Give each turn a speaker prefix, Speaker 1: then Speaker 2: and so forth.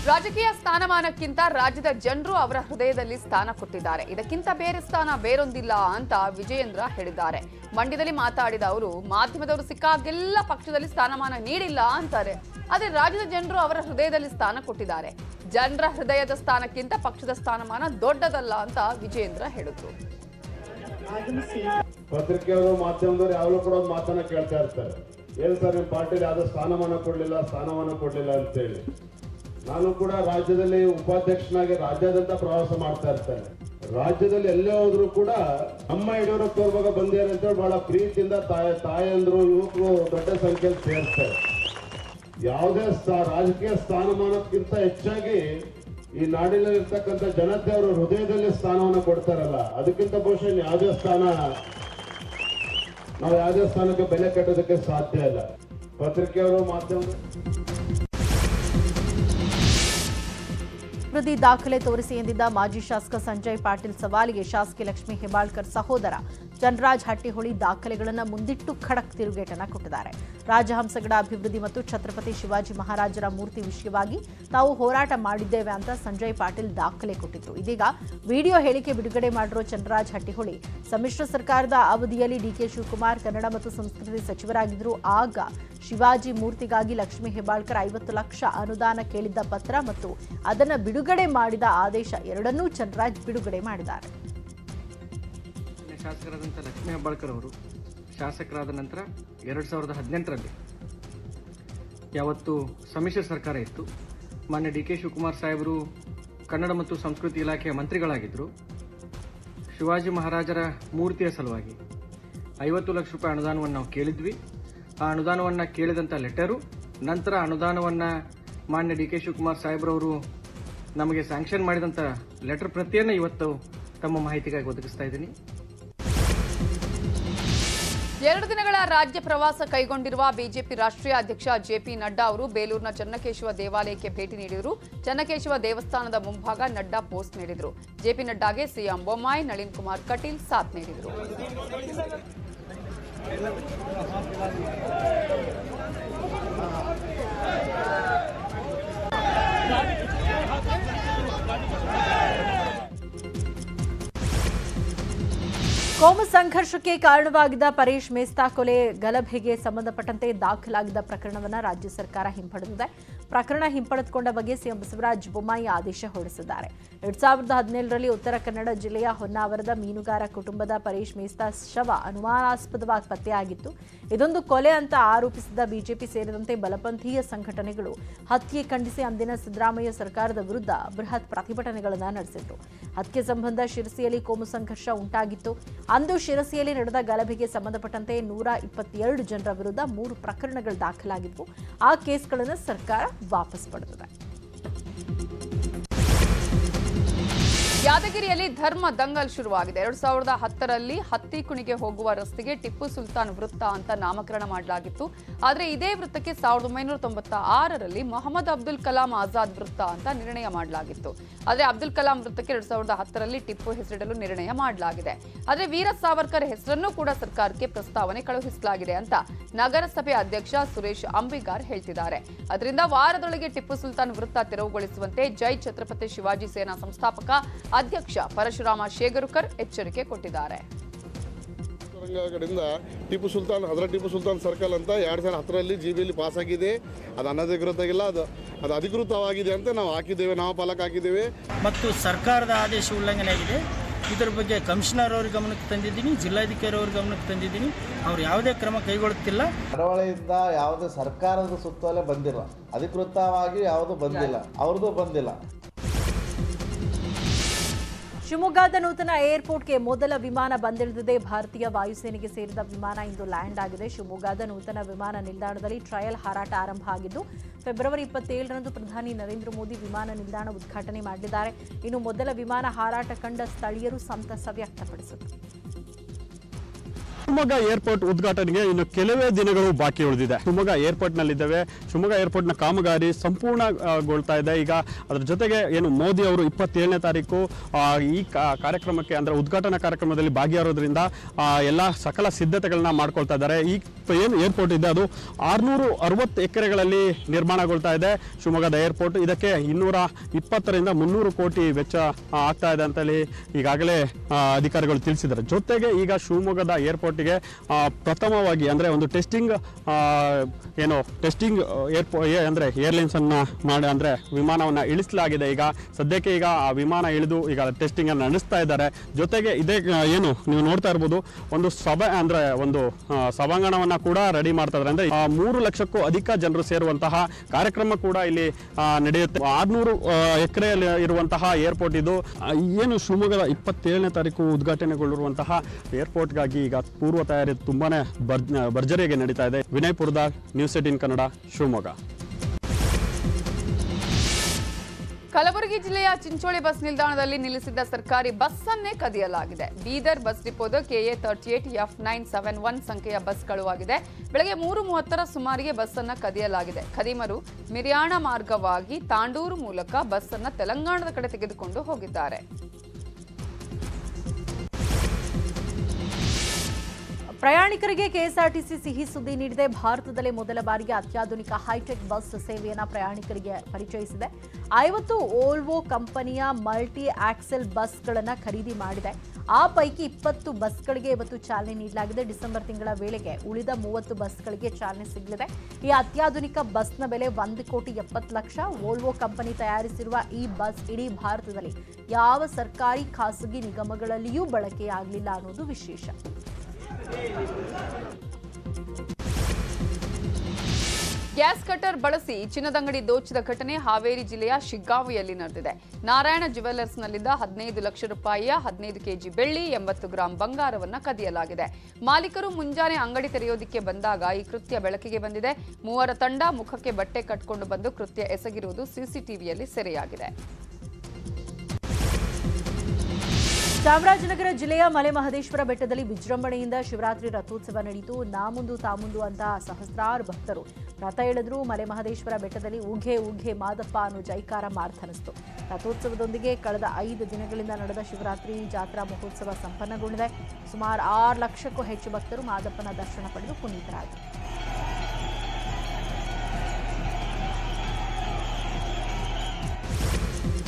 Speaker 1: ರಾಜಕೀಯ ಸ್ಥಾನಮಾನಕ್ಕಿಂತ ರಾಜ್ಯದ ಜನರು ಅವರ ಹೃದಯದಲ್ಲಿ ಸ್ಥಾನ ಕೊಟ್ಟಿದ್ದಾರೆ ಇದಕ್ಕಿಂತ ಬೇರೆ ಸ್ಥಾನ ಬೇರೊಂದಿಲ್ಲ ಅಂತ ವಿಜಯೇಂದ್ರ ಹೇಳಿದ್ದಾರೆ ಮಂಡ್ಯದಲ್ಲಿ ಮಾತಾಡಿದ ಅವರು ಮಾಧ್ಯಮದವರು ಸಿಕ್ಕಾಗೆಲ್ಲ ಪಕ್ಷದಲ್ಲಿ ಸ್ಥಾನಮಾನ ನೀಡಿಲ್ಲ ಅಂತಾರೆ ಆದ್ರೆ ರಾಜ್ಯದ ಜನರು ಅವರ ಹೃದಯದಲ್ಲಿ ಸ್ಥಾನ ಕೊಟ್ಟಿದ್ದಾರೆ ಜನರ ಹೃದಯದ ಸ್ಥಾನಕ್ಕಿಂತ ಪಕ್ಷದ ಸ್ಥಾನಮಾನ ದೊಡ್ಡದಲ್ಲ ಅಂತ ವಿಜಯೇಂದ್ರ ಹೇಳಿದ್ರು
Speaker 2: ಪತ್ರಿಕೆಯವರು ಮಾಧ್ಯಮದವರು ಯಾವಾಗಲೂ ಕೂಡ ಒಂದು ಮಾತನ್ನ ಕೇಳ್ತಾ ಇರ್ತಾರೆ ಏನ್ ಸರ್ ನಿಮ್ಮ ಪಾರ್ಟಿಲಿ ಯಾವ್ದೋ ಸ್ಥಾನಮಾನ ಕೊಡ್ಲಿಲ್ಲ ಸ್ಥಾನಮಾನ ಕೊಡ್ಲಿಲ್ಲ ಅಂತೇಳಿ ನಾನು ಕೂಡ ರಾಜ್ಯದಲ್ಲಿ ಉಪಾಧ್ಯಕ್ಷನಾಗಿ ರಾಜ್ಯಾದ್ಯಂತ ಪ್ರವಾಸ ಮಾಡ್ತಾ ಇರ್ತೇನೆ ರಾಜ್ಯದಲ್ಲಿ ಎಲ್ಲೇ ಹೋದ್ರು ಕೂಡ ನಮ್ಮ ಯಡಿಯೂರಪ್ಪ ಅವ್ರ ಮಗ ಬಂದಿದ್ದಾರೆ ಅಂತೇಳಿ ಬಹಳ ಪ್ರೀತಿಯಿಂದ ತಾಯ ತಾಯಂದ್ರು ಯುವಕರು ದೊಡ್ಡ ಸಂಖ್ಯೆಯಲ್ಲಿ ಸೇರ್ತಾರೆ ಯಾವುದೇ ಸ್ಥಾ- ರಾಜಕೀಯ ಸ್ಥಾನಮಾನಕ್ಕಿಂತ ಹೆಚ್ಚಾಗಿ ಈ ನಾಡಿನಲ್ಲಿ ಇರ್ತಕ್ಕಂಥ ಜನತೆ ಅವರ ಹೃದಯದಲ್ಲಿ ಸ್ಥಾನವನ್ನು ಕೊಡ್ತಾರಲ್ಲ ಅದಕ್ಕಿಂತ ಬಹುಶಃ ಇನ್ನು ಯಾವುದೇ ಸ್ಥಾನ ನಾವು ಯಾವುದೇ ಸ್ಥಾನಕ್ಕೆ ಬೆಲೆ ಕಟ್ಟೋದಕ್ಕೆ ಸಾಧ್ಯ ಇಲ್ಲ ಪತ್ರಿಕೆಯವರು ಮಾಧ್ಯಮದವರು
Speaker 3: ಅಭಿವೃದ್ಧಿ ದಾಖಲೆ ತೋರಿಸಿ ಎಂದಿದ್ದ ಮಾಜಿ ಶಾಸಕ ಸಂಜಯ್ ಪಾಟೀಲ್ ಸವಾಲಿಗೆ ಶಾಸಕಿ ಲಕ್ಷ್ಮೀ ಹೆಬ್ಬಾಳ್ಕರ್ ಸಹೋದರ ಚಂದ್ರರಾಜ್ ಹಟ್ಟಿಹೊಳಿ ದಾಖಲೆಗಳನ್ನು ಮುಂದಿಟ್ಟು ಖಡಕ್ ತಿರುಗೇಟನ್ನ ಕೊಟ್ಟಿದ್ದಾರೆ ರಾಜಹಂಸಗಡ ಅಭಿವೃದ್ಧಿ ಮತ್ತು ಛತ್ರಪತಿ ಶಿವಾಜಿ ಮಹಾರಾಜರ ಮೂರ್ತಿ ವಿಷಯವಾಗಿ ತಾವು ಹೋರಾಟ ಮಾಡಿದ್ದೇವೆ ಅಂತ ಸಂಜಯ್ ಪಾಟೀಲ್ ದಾಖಲೆ ಕೊಟ್ಟಿದ್ರು ಇದೀಗ ವಿಡಿಯೋ ಹೇಳಿಕೆ ಬಿಡುಗಡೆ ಮಾಡಿರೋ ಚಂದ್ರರಾಜ್ ಹಟ್ಟಿಹೊಳಿ ಸಮ್ಮಿಶ್ರ ಸರ್ಕಾರದ ಅವಧಿಯಲ್ಲಿ ಡಿಕೆ ಶಿವಕುಮಾರ್ ಕನ್ನಡ ಮತ್ತು ಸಂಸ್ಕೃತಿ ಸಚಿವರಾಗಿದ್ದರು ಆಗ ಶಿವಾಜಿ ಮೂರ್ತಿಗಾಗಿ ಲಕ್ಷ್ಮೀ ಹೆಬ್ಬಾಳ್ಕರ್ ಐವತ್ತು ಲಕ್ಷ ಅನುದಾನ ಕೇಳಿದ್ದ ಪತ್ರ ಮತ್ತು ಅದನ್ನು ಬಿಡುಗಡೆ ಮಾಡಿದ ಆದೇಶ ಎರಡನ್ನೂ ಚಂದ್ರರಾಜ್ ಬಿಡುಗಡೆ ಮಾಡಿದ್ದಾರೆ
Speaker 4: ಮೊನ್ನೆ ಶಾಸಕರಾದಂಥ ಲಕ್ಷ್ಮೀ ಹೆಬ್ಬಾಳ್ಕರ್ ಅವರು ಶಾಸಕರಾದ ನಂತರ ಎರಡು ಸಾವಿರದ ಹದಿನೆಂಟರಲ್ಲಿ ಯಾವತ್ತು ಸಮ್ಮಿಶ್ರ ಸರ್ಕಾರ ಇತ್ತು ಮಾನ್ಯ ಡಿ ಕೆ ಶಿವಕುಮಾರ್ ಸಾಹೇಬರು ಕನ್ನಡ ಮತ್ತು ಸಂಸ್ಕೃತಿ ಇಲಾಖೆಯ ಮಂತ್ರಿಗಳಾಗಿದ್ದರು ಶಿವಾಜಿ ಮಹಾರಾಜರ ಮೂರ್ತಿಯ ಸಲುವಾಗಿ ಐವತ್ತು ಲಕ್ಷ ರೂಪಾಯಿ ಅನುದಾನವನ್ನು ನಾವು ಕೇಳಿದ್ವಿ ಆ ಅನುದಾನವನ್ನು ಕೇಳಿದಂಥ ಲೆಟರು ನಂತರ ಅನುದಾನವನ್ನು ಮಾನ್ಯ ಡಿ ಕೆ ಶಿವಕುಮಾರ್ ಸಾಹೇಬ್ರವರು ನಮಗೆ ಸ್ಯಾಂಕ್ಷನ್ ಮಾಡಿದಂಥ ಲೆಟರ್ ಪ್ರತಿಯನ್ನು ಇವತ್ತು ತಮ್ಮ ಮಾಹಿತಿಗಾಗಿ ಒದಗಿಸ್ತಾ ಇದ್ದೀನಿ
Speaker 1: ಎರಡು ದಿನಗಳ ರಾಜ್ಯ ಪ್ರವಾಸ ಕೈಗೊಂಡಿರುವ ಬಿಜೆಪಿ ರಾಷ್ಟ್ರೀಯ ಅಧ್ಯಕ್ಷ ಜೆಪಿ ನಡ್ಡಾ ಅವರು ಬೇಲೂರಿನ ಚನ್ನಕೇಶವ ದೇವಾಲಯಕ್ಕೆ ಭೇಟಿ ನೀಡಿದರು ಚನ್ನಕೇಶವ ದೇವಸ್ಥಾನದ ಮುಂಭಾಗ ನಡ್ಡಾ ಪೋಸ್ಟ್ ನೀಡಿದರು ಜೆಪಿ ನಡ್ಡಾಗೆ ಸಿಎಂ ಬೊಮ್ಮಾಯಿ ನಳಿನ್ ಕುಮಾರ್ ಕಟೀಲ್ ಸಾಥ್ ನೀಡಿದರು
Speaker 3: ಕೋಮು ಸಂಘರ್ಷಕ್ಕೆ ಕಾರಣವಾಗಿದ್ದ ಪರೇಶ್ ಮೇಸ್ತಾ ಕೊಲೆ ಗಲಭೆಗೆ ಸಂಬಂಧಪಟ್ಟಂತೆ ದಾಖಲಾಗಿದ್ದ ಪ್ರಕರಣವನ್ನು ರಾಜ್ಯ ಸರ್ಕಾರ ಹಿಂಪಡೆದಿದೆ ಪ್ರಕರಣ ಹಿಂಪಡೆದುಕೊಂಡ ಬಗ್ಗೆ ಸಿಎಂ ಬಸವರಾಜ ಬೊಮ್ಮಾಯಿ ಆದೇಶ ಹೊರಡಿಸಿದ್ದಾರೆ ಎರಡ್ ಸಾವಿರದ ಹದಿನೇಳರಲ್ಲಿ ಉತ್ತರ ಕನ್ನಡ ಜಿಲ್ಲೆಯ ಹೊನ್ನಾವರದ ಮೀನುಗಾರ ಕುಟುಂಬದ ಪರೇಶ್ ಮೇಸ್ತಾ ಶವ ಅನುಮಾನಾಸ್ಪದವಾಗಿ ಪತ್ತೆಯಾಗಿತ್ತು ಇದೊಂದು ಕೊಲೆ ಅಂತ ಆರೋಪಿಸಿದ ಬಿಜೆಪಿ ಸೇರಿದಂತೆ ಬಲಪಂಥೀಯ ಸಂಘಟನೆಗಳು ಹತ್ಯೆ ಖಂಡಿಸಿ ಅಂದಿನ ಸಿದ್ದರಾಮಯ್ಯ ಸರ್ಕಾರದ ವಿರುದ್ಧ ಬೃಹತ್ ಪ್ರತಿಭಟನೆಗಳನ್ನು ನಡೆಸಿದ್ರು ಹತ್ಯೆ ಸಂಬಂಧ ಶಿರಸಿಯಲ್ಲಿ ಕೋಮು ಸಂಘರ್ಷ ಉಂಟಾಗಿತ್ತು ಅಂದು ಶಿರಸಿಯಲ್ಲಿ ನಡೆದ ಗಲಭೆಗೆ ಸಂಬಂಧಪಟ್ಟಂತೆ ನೂರ ಇಪ್ಪತ್ತೆರಡು ಜನರ ವಿರುದ್ಧ ಮೂರು ಪ್ರಕರಣಗಳು ದಾಖಲಾಗಿದ್ವು ಆ ಕೇಸ್ಗಳನ್ನು ಸರ್ಕಾರ ವಾಪಸ್ ಪಡೆದಿದೆ
Speaker 1: ಯಾದಗಿರಿಯಲ್ಲಿ ಧರ್ಮ ದಂಗಲ್ ಶುರುವಾಗಿದೆ ಎರಡ್ ಸಾವಿರದ ಹತ್ತರಲ್ಲಿ ಹತ್ತಿಕುಣಿಗೆ ಹೋಗುವ ರಸ್ತೆಗೆ ಟಿಪ್ಪು ಸುಲ್ತಾನ್ ವೃತ್ತ ಅಂತ ನಾಮಕರಣ ಮಾಡಲಾಗಿತ್ತು ಆದರೆ ಇದೇ ವೃತ್ತಕ್ಕೆ ಸಾವಿರದ ಒಂಬೈನೂರ ತೊಂಬತ್ತ ಆರರಲ್ಲಿ ಮೊಹಮ್ಮದ್ ಅಬ್ದುಲ್ ಕಲಾಂ ಆಜಾದ್ ವೃತ್ತ ಅಂತ ನಿರ್ಣಯ ಮಾಡಲಾಗಿತ್ತು ಆದರೆ ಅಬ್ದುಲ್ ಕಲಾಂ ವೃತ್ತಕ್ಕೆ ಎರಡ್ ಸಾವಿರದ ಹತ್ತರಲ್ಲಿ ಟಿಪ್ಪು ಹೆಸರಿಡಲು ನಿರ್ಣಯ ಮಾಡಲಾಗಿದೆ ಆದರೆ ವೀರ ಸಾವರ್ಕರ್ ಹೆಸರನ್ನು ಕೂಡ ಸರ್ಕಾರಕ್ಕೆ ಪ್ರಸ್ತಾವನೆ ಕಳುಹಿಸಲಾಗಿದೆ ಅಂತ ನಗರಸಭೆ ಅಧ್ಯಕ್ಷ ಸುರೇಶ್ ಅಂಬಿಗಾರ್ ಹೇಳ್ತಿದ್ದಾರೆ ಅದರಿಂದ ವಾರದೊಳಗೆ ಟಿಪ್ಪು ಸುಲ್ತಾನ್ ವೃತ್ತ ತೆರವುಗೊಳಿಸುವಂತೆ ಜೈ ಛತ್ರಪತಿ ಶಿವಾಜಿ ಸೇನಾ ಸಂಸ್ಥಾಪಕ ಅಧ್ಯಕ್ಷ ಪರಶುರಾಮ ಶೇಗರುಕರ್ ಎಚ್ಚರಿಕೆ ಕೊಟ್ಟಿದ್ದಾರೆ
Speaker 5: ರಂಗ ಕಡೆಯಿಂದ ಟಿಪ್ಪು ಸುಲ್ತಾನ್ ಹಜರತ್ ಟಿಪ್ಪು ಸುಲ್ತಾನ್ ಸರ್ಕಲ್ ಅಂತ ಎರಡು ಸಾವಿರದ ಹತ್ತರಲ್ಲಿ ಜಿ ಬಿಯಲ್ಲಿ ಪಾಸ್ ಆಗಿದೆ ಅದು ಅನಧಿಕೃತವಾಗಿಲ್ಲ ಅದು ಅದು ಅಧಿಕೃತವಾಗಿದೆ ಅಂತ ನಾವು ಹಾಕಿದ್ದೇವೆ ನಾಮಫಲಕ ಹಾಕಿದ್ದೇವೆ
Speaker 6: ಮತ್ತು ಸರ್ಕಾರದ ಆದೇಶ ಉಲ್ಲಂಘನೆ ಆಗಿದೆ ಇದರ ಬಗ್ಗೆ ಕಮಿಷನರ್ ಅವ್ರ ಗಮನಕ್ಕೆ ತಂದಿದ್ದೀನಿ ಜಿಲ್ಲಾಧಿಕಾರಿ ಅವ್ರ ಗಮನಕ್ಕೆ ತಂದಿದ್ದೀನಿ ಅವ್ರು ಯಾವುದೇ ಕ್ರಮ ಕೈಗೊಳ್ಳುತ್ತಿಲ್ಲ
Speaker 7: ಕರಾವಳಿಯಿಂದ ಯಾವುದೇ ಸರ್ಕಾರದ ಸುತ್ತೋಲೆ ಬಂದಿಲ್ಲ ಅಧಿಕೃತವಾಗಿ ಯಾವುದು ಬಂದಿಲ್ಲ ಅವ್ರದ್ದು ಬಂದಿಲ್ಲ
Speaker 3: ಶಿವಮೊಗ್ಗದ ನೂತನ ಏರ್ಪೋರ್ಟ್ಗೆ ಮೊದಲ ವಿಮಾನ ಬಂದಿಳಿದಿದೆ ಭಾರತೀಯ ವಾಯುಸೇನೆಗೆ ಸೇರಿದ ವಿಮಾನ ಇಂದು ಲ್ಯಾಂಡ್ ಆಗಿದೆ ಶಿವಮೊಗ್ಗದ ನೂತನ ವಿಮಾನ ನಿಲ್ದಾಣದಲ್ಲಿ ಟ್ರಯಲ್ ಹಾರಾಟ ಆರಂಭ ಆಗಿದ್ದು ಫೆಬ್ರವರಿ ಇಪ್ಪತ್ತೇಳರಂದು ಪ್ರಧಾನಿ ನರೇಂದ್ರ ಮೋದಿ ವಿಮಾನ ನಿಲ್ದಾಣ ಉದ್ಘಾಟನೆ ಮಾಡಲಿದ್ದಾರೆ ಇನ್ನು ಮೊದಲ ವಿಮಾನ ಹಾರಾಟ ಕಂಡ ಸ್ಥಳೀಯರು ಸಂತಸ ವ್ಯಕ್ತಪಡಿಸಿದರು
Speaker 8: ಶಿವಮೊಗ್ಗ ಏರ್ಪೋರ್ಟ್ ಉದ್ಘಾಟನೆಗೆ ಇನ್ನು ಕೆಲವೇ ದಿನಗಳು ಬಾಕಿ ಉಳಿದಿದೆ ಶಿವಮೊಗ್ಗ ಏರ್ಪೋರ್ಟ್ ನಲ್ಲಿದ್ದೇವೆ ಶಿವಮೊಗ್ಗ ಏರ್ಪೋರ್ಟ್ ನ ಕಾಮಗಾರಿ ಸಂಪೂರ್ಣಗೊಳ್ತಾ ಇದೆ ಈಗ ಅದ್ರ ಜೊತೆಗೆ ಏನು ಮೋದಿ ಅವರು ಇಪ್ಪತ್ತೇಳನೇ ತಾರೀಕು ಆ, ಈ ಕಾ- ಕಾರ್ಯಕ್ರಮಕ್ಕೆ ಅಂದ್ರೆ ಉದ್ಘಾಟನಾ ಕಾರ್ಯಕ್ರಮದಲ್ಲಿ ಭಾಗಿಯಾಗೋದ್ರಿಂದ ಆ, ಎಲ್ಲ ಸಕಲ ಸಿದ್ಧತೆಗಳನ್ನ ಮಾಡ್ಕೊಳ್ತಾ ಇದ್ದಾರೆ ಈ ಪ- ಏನು ಏರ್ಪೋರ್ಟ್ ಇದೆ ಅದು ಆರ್ನೂರು ಅರವತ್ತು ಎಕರೆಗಳಲ್ಲಿ ನಿರ್ಮಾಣಗೊಳ್ತಾ ಇದೆ ಶಿವಮೊಗ್ಗದ ಏರ್ಪೋರ್ಟ್ ಇದಕ್ಕೆ ಇನ್ನೂರ ಇಪ್ಪತ್ತರಿಂದ ಮುನ್ನೂರು ಕೋಟಿ ವೆಚ್ಚ ಆ, ಆಗ್ತಾ ಇದೆ ಅಂತೇಳಿ ಈಗಾಗಲೇ ಆ, ಅಧಿಕಾರಿಗಳು ತಿಳಿಸಿದ್ದಾರೆ ಜೊತೆಗೆ ಈಗ ಶಿವಮೊಗ್ಗದ ಏರ್ಪೋರ್ಟಿಗೆ ಆ, ಪ್ರಥಮವಾಗಿ ಅಂದರೆ ಒಂದು ಟೆಸ್ಟಿಂಗ್ ಏನು ಟೆಸ್ಟಿಂಗ್ ಏರ್ಪೋ ಅಂದರೆ ಏರ್ಲೈನ್ಸ್ ಅನ್ನ ಮಾಡಿ ಅಂದರೆ ವಿಮಾನವನ್ನು ಇಳಿಸಲಾಗಿದೆ ಈಗ ಸದ್ಯಕ್ಕೆ ಈಗ ಆ ವಿಮಾನ ಇಳಿದು ಈಗ ಟೆಸ್ಟಿಂಗ್ ಅನ್ನು ನಡೆಸ್ತಾ ಇದ್ದಾರೆ ಜೊತೆಗೆ ಇದೇ ಆ, ಏನು ನೀವು ನೋಡ್ತಾ ಇರ್ಬೋದು ಒಂದು ಸಭೆ ಅಂದರೆ ಒಂದು ಆ, ಸಭಾಂಗಣವನ್ನ ಕೂಡ ರೆಡಿ ಮಾಡ್ತಾ ಇದ್ದಾರೆ ಅಂದರೆ ಆ, ಮೂರು ಲಕ್ಷಕ್ಕೂ ಅಧಿಕ ಜನರು ಸೇರುವಂತಹ ಕಾರ್ಯಕ್ರಮ ಕೂಡ ಇಲ್ಲಿ ಆ, ನಡೆಯುತ್ತೆ ಆರ್ನೂರು ಎಕರೆಯಲ್ಲಿ ಇರುವಂತಹ ಏರ್ಪೋರ್ಟ್ ಇದು ಆ, ಏನು ಶಿವಮೊಗ್ಗದ ಇಪ್ಪತ್ತೇಳನೇ ತಾರೀಕು ಉದ್ಘಾಟನೆಗೊಳ್ಳಿರುವಂತಹ ಏರ್ಪೋರ್ಟ್ಗಾಗಿ ಈಗ ಪೂರ್ವ ತಯಾರಿ ತುಂಬಾನೇ ಭರ್ಜ ಭರ್ಜರಿಯಾಗಿ ನಡೀತಾ ಇದೆ ವಿನಯ್ ಪುರದಾರ್ ನ್ಯೂಸ್ ಏಟಿನ್ ಕನ್ನಡ ಶಿವಮೊಗ್ಗ
Speaker 1: ಕಲಬುರಗಿ ಜಿಲ್ಲೆಯ ಚಿಂಚೋಳಿ ಬಸ್ ನಿಲ್ದಾಣದಲ್ಲಿ ನಿಲ್ಲಿಸಿದ್ದ ಸರ್ಕಾರಿ ಬಸ್ ಅನ್ನೇ ಕದಿಯಲಾಗಿದೆ ಬೀದರ್ ಬಸ್ ಡಿಪೋದ KA thirty eight F nine seven one ಸಂಖ್ಯೆಯ ಬಸ್ ಕಳುವಾಗಿದೆ ಬೆಳಗ್ಗೆ ಮೂರು ಮೂವತ್ತರ ಸುಮಾರಿಗೆ ಬಸ್ ಅನ್ನ ಕದಿಯಲಾಗಿದೆ ಖದೀಮರು ಮಿರಿಯಾಣ ಮಾರ್ಗವಾಗಿ ತಾಂಡೂರು ಮೂಲಕ ಬಸ್ ಅನ್ನ ತೆಲಂಗಾಣದ ಕಡೆ ತೆಗೆದುಕೊಂಡು ಹೋಗಿದ್ದಾರೆ
Speaker 3: ಪ್ರಯಾಣಿಕರಿಗೆ ಕೆಎಸ್ಆರ್ಟಿಸಿ ಸಿಹಿ ಸುದ್ದಿ ನೀಡಿದೆ ಭಾರತದಲ್ಲೇ ಮೊದಲ ಬಾರಿಗೆ ಅತ್ಯಾಧುನಿಕ ಹೈಟೆಕ್ ಬಸ್ ಸೇವೆಯನ್ನ ಪ್ರಯಾಣಿಕರಿಗೆ ಪರಿಚಯಿಸಿದೆ ಐವತ್ತು ಓಲ್ವೋ ಕಂಪನಿಯ ಮಲ್ಟಿ ಆಕ್ಸೆಲ್ ಬಸ್ಗಳನ್ನ ಖರೀದಿ ಮಾಡಿದೆ ಆ ಪೈಕಿ ಇಪ್ಪತ್ತು ಬಸ್ಗಳಿಗೆ ಇವತ್ತು ಚಾಲನೆ ನೀಡಲಾಗಿದೆ ಡಿಸೆಂಬರ್ ತಿಂಗಳ ವೇಳೆಗೆ ಉಳಿದ ಮೂವತ್ತು ಬಸ್ಗಳಿಗೆ ಚಾಲನೆ ಸಿಗಲಿದೆ ಈ ಅತ್ಯಾಧುನಿಕ ಬಸ್ನ ಬೆಲೆ ಒಂದು ಕೋಟಿ ಎಪ್ಪತ್ತು ಲಕ್ಷ ಓಲ್ವೋ ಕಂಪನಿ ತಯಾರಿಸಿರುವ ಈ ಬಸ್ ಇಡೀ ಭಾರತದಲ್ಲಿ ಯಾವ ಸರ್ಕಾರಿ ಖಾಸಗಿ ನಿಗಮಗಳಲ್ಲಿಯೂ ಬಳಕೆಯಾಗಲಿಲ್ಲ ಅನ್ನೋದು ವಿಶೇಷ
Speaker 1: ಗ್ಯಾಸ್ ಕಟರ್ ಬಳಸಿ ಚಿನ್ನದಂಗಡಿ ದೋಚಿದ ಘಟನೆ ಹಾವೇರಿ ಜಿಲ್ಲೆಯ ಶಿಗ್ಗಾವಿಯಲ್ಲಿ ನಡೆದಿದೆ ನಾರಾಯಣ ಜ್ಯುವೆಲ್ಲರ್ಸ್ನಲ್ಲಿದ್ದ ಹದಿನೈದು ಲಕ್ಷ ರೂಪಾಯಿಯ ಹದಿನೈದು ಕೆಜಿ ಬೆಳ್ಳಿ ಎಂಬತ್ತು ಗ್ರಾಂ ಬಂಗಾರವನ್ನ ಕದಿಯಲಾಗಿದೆ ಮಾಲೀಕರು ಮುಂಜಾನೆ ಅಂಗಡಿ ತೆರೆಯೋದಿಕ್ಕೆ ಬಂದಾಗ ಈ ಕೃತ್ಯ ಬೆಳಕಿಗೆ ಬಂದಿದೆ ಮೂವರ ತಂಡ ಮುಖಕ್ಕೆ ಬಟ್ಟೆ ಕಟ್ಕೊಂಡು ಬಂದು ಕೃತ್ಯ ಎಸಗಿರುವುದು ಸಿಸಿಟಿವಿಯಲ್ಲಿ ಸೆರೆಯಾಗಿದೆ
Speaker 3: ಚಾಮರಾಜನಗರ ಜಿಲ್ಲೆಯ ಮಲೆ ಮಹದೇಶ್ವರ ಬೆಟ್ಟದಲ್ಲಿ ವಿಜೃಂಭಣೆಯಿಂದ ಶಿವರಾತ್ರಿ ರಥೋತ್ಸವ ನಡೆಯಿತು ನಾಮುಂದು ತಾಮುಂದು ಅಂತ ಸಹಸ್ರಾರು ಭಕ್ತರು ರಥ ಎಳೆದ್ರು ಮಲೆ ಮಹದೇಶ್ವರ ಬೆಟ್ಟದಲ್ಲಿ ಉಘೆ ಉಘೆ ಮಾದಪ್ಪ ಅನ್ನೋ ಜೈಕಾರ ಮಾರ್ಥನಿಸ್ತು ರಥೋತ್ಸವದೊಂದಿಗೆ ಕಳೆದ ಐದು ದಿನಗಳಿಂದ ನಡೆದ ಶಿವರಾತ್ರಿ ಜಾತ್ರಾ ಮಹೋತ್ಸವ ಸಂಪನ್ನಗೊಂಡಿದೆ ಸುಮಾರು ಆರು ಲಕ್ಷಕ್ಕೂ ಹೆಚ್ಚು ಭಕ್ತರು ಮಾದಪ್ಪನ ದರ್ಶನ ಪಡೆದು ಪುನೀತರಾದರು